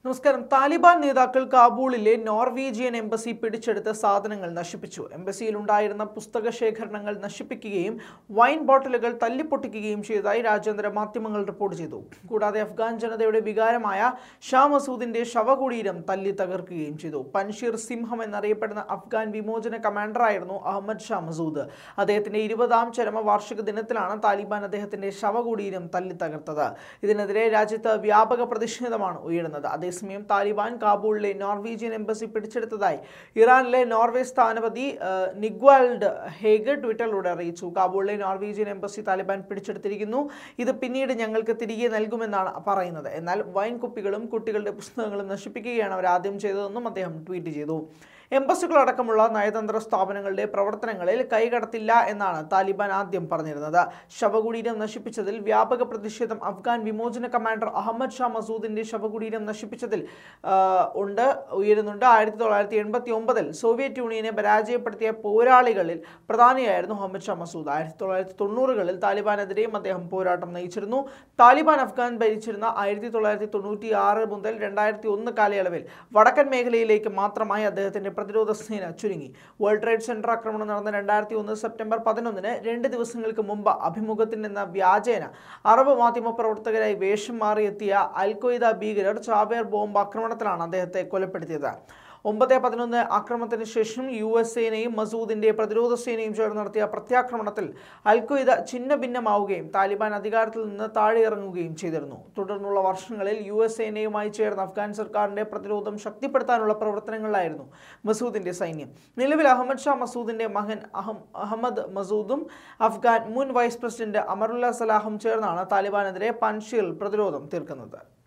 നമസ്കാരം താലിബാൻ നേതാക്കൾ കാബൂളിലെ Norwegian embassy പിടിച്ചെടുത്ത സാധനങ്ങൾ നശിപ്പിച്ചു എംബസിയിൽ ഉണ്ടായിരുന്ന പുസ്തക ശേഖരണങ്ങൾ നശിപ്പിക്കുകയും വൈൻ ബോട്ടിലുകൾ തല്ലിപ്പൊട്ടിക്കുകയും ചെയ്തതായി രാജ്യാന്തര മാധ്യമങ്ങൾ റിപ്പോർട്ട് ചെയ്തു കൂടാതെ അഫ്ഗാൻ ജനതയുടെ വികാരമായ ഷാ മസൂദിന്റെ ശവകുടീരം തല്ലി തകർക്കുകയും ചെയ്തു പൻഷീർ സിംഹം എന്നറിയപ്പെടുന്ന അഫ്ഗാൻ വിമോചന കമാൻഡറായിരുന്നു അഹമ്മദ് ഷാ മസൂദ് അദ്ദേഹത്തിന്റെ ഇരുപതാം ചരമവാർഷിക ദിനത്തിലാണ് താലിബാൻ അദ്ദേഹത്തിന്റെ ശവകുടീരം തല്ലി തകർത്തത് ഇതിനെതിരെ രാജ്യത്ത് വ്യാപക പ്രതിഷേധമാണ് ഉയരുന്നത് അതേസമയം താലിബാൻ കാബൂളിലെ നോർവീജിയൻ എംബസി പിടിച്ചെടുത്തതായി ഇറാനിലെ നോർവേ സ്ഥാനപതി ആ, നിഗ്വാൽഡ് ഹേഗ് ട്വിറ്ററിലൂടെ അറിയിച്ചു കാബൂളിലെ നോർവീജിയൻ എംബസി താലിബാൻ പിടിച്ചെടുത്തിരിക്കുന്നു ഇത് പിന്നീട് ഞങ്ങൾക്ക് തിരികെ നൽകുമെന്നാണ് പറയുന്നത് എന്നാൽ വൈൻ കുപ്പികളും കുട്ടികളുടെ പുസ്തകങ്ങളും നശിപ്പിക്കുകയാണ് അവർ ആദ്യം ചെയ്തതെന്നും അദ്ദേഹം ട്വീറ്റ് ചെയ്തു എംബസികളടക്കമുള്ള നയതന്ത്ര സ്ഥാപനങ്ങളുടെ പ്രവർത്തനങ്ങളിൽ കൈകടത്തില്ല എന്നാണ് താലിബാൻ ആദ്യം പറഞ്ഞിരുന്നത് ശവകുടീരം നശിപ്പിച്ചതിൽ വ്യാപക പ്രതിഷേധം അഫ്ഗാൻ വിമോചന കമാൻഡർ അഹമ്മദ് ഷാ മസൂദിന്റെ ശവകുടീരം നശിപ്പിച്ചതിൽ ആ, ഉണ്ട് ഉയരുന്നുണ്ട് ആയിരത്തി തൊള്ളായിരത്തി എൺപത്തി ഒമ്പതിൽ സോവിയറ്റ് യൂണിയനെ പരാജയപ്പെടുത്തിയ പോരാളികളിൽ പ്രധാനിയായിരുന്നു അഹമ്മദ് ഷാ മസൂദ് ആയിരത്തി തൊള്ളായിരത്തി തൊണ്ണൂറുകളിൽ താലിബാനെതിരെയും അദ്ദേഹം പോരാട്ടം നയിച്ചിരുന്നു താലിബാൻ അഫ്ഗാൻ ഭരിച്ചിരുന്ന ആയിരത്തി തൊള്ളായിരത്തി തൊണ്ണൂറ്റി ആറ് മുതൽ രണ്ടായിരത്തി ഒന്ന് കാലയളവിൽ വടക്കൻ മേഖലയിലേക്ക് മാത്രമായി അദ്ദേഹത്തിന്റെ പ്രതിരോധ സേന ചുരുങ്ങി വേൾഡ് ട്രേഡ് സെന്റർ ആക്രമണം നടന്ന രണ്ടായിരത്തി ഒന്ന് സെപ്റ്റംബർ പതിനൊന്നിന് രണ്ട് ദിവസങ്ങൾക്ക് മുമ്പ് അഭിമുഖത്തിൽ എന്ന വ്യാജേന അറബ് മാധ്യമ പ്രവർത്തകരായി വേഷം മാറിയെത്തിയ അൽഖ്വയ്ദ ഭീകരർ ചാവേർ ബോംബ് ആക്രമണത്തിലാണ് അദ്ദേഹത്തെ കൊലപ്പെടുത്തിയത് ഒമ്പത് പതിനൊന്ന് ആക്രമണത്തിന് ശേഷം യു എസ് സേനയും മസൂദിന്റെ പ്രതിരോധ സേനയും ചേർന്ന് നടത്തിയ പ്രത്യാക്രമണത്തിൽ അൽഖ്വയ്ദ ഛിന്ന ഭിന്നമാവുകയും താലിബാൻ അധികാരത്തിൽ നിന്ന് താഴെ ഇറങ്ങുകയും ചെയ്തിരുന്നു തുടർന്നുള്ള വർഷങ്ങളിൽ യു എസ് സേനയുമായി ചേർന്ന് അഫ്ഗാൻ സർക്കാരിന്റെ പ്രതിരോധം ശക്തിപ്പെടുത്താനുള്ള പ്രവർത്തനങ്ങളിലായിരുന്നു മസൂദിന്റെ സൈന്യം നിലവിൽ അഹമ്മദ് ഷാ മസൂദിന്റെ മകൻ അഹം അഹമ്മദ് മസൂദും അഫ്ഗാൻ മുൻ വൈസ് പ്രസിഡന്റ് അമറുല്ല സലാഹും ചേർന്നാണ് താലിബാനെതിരെ പൻഷീൽ പ്രതിരോധം തീർക്കുന്നത്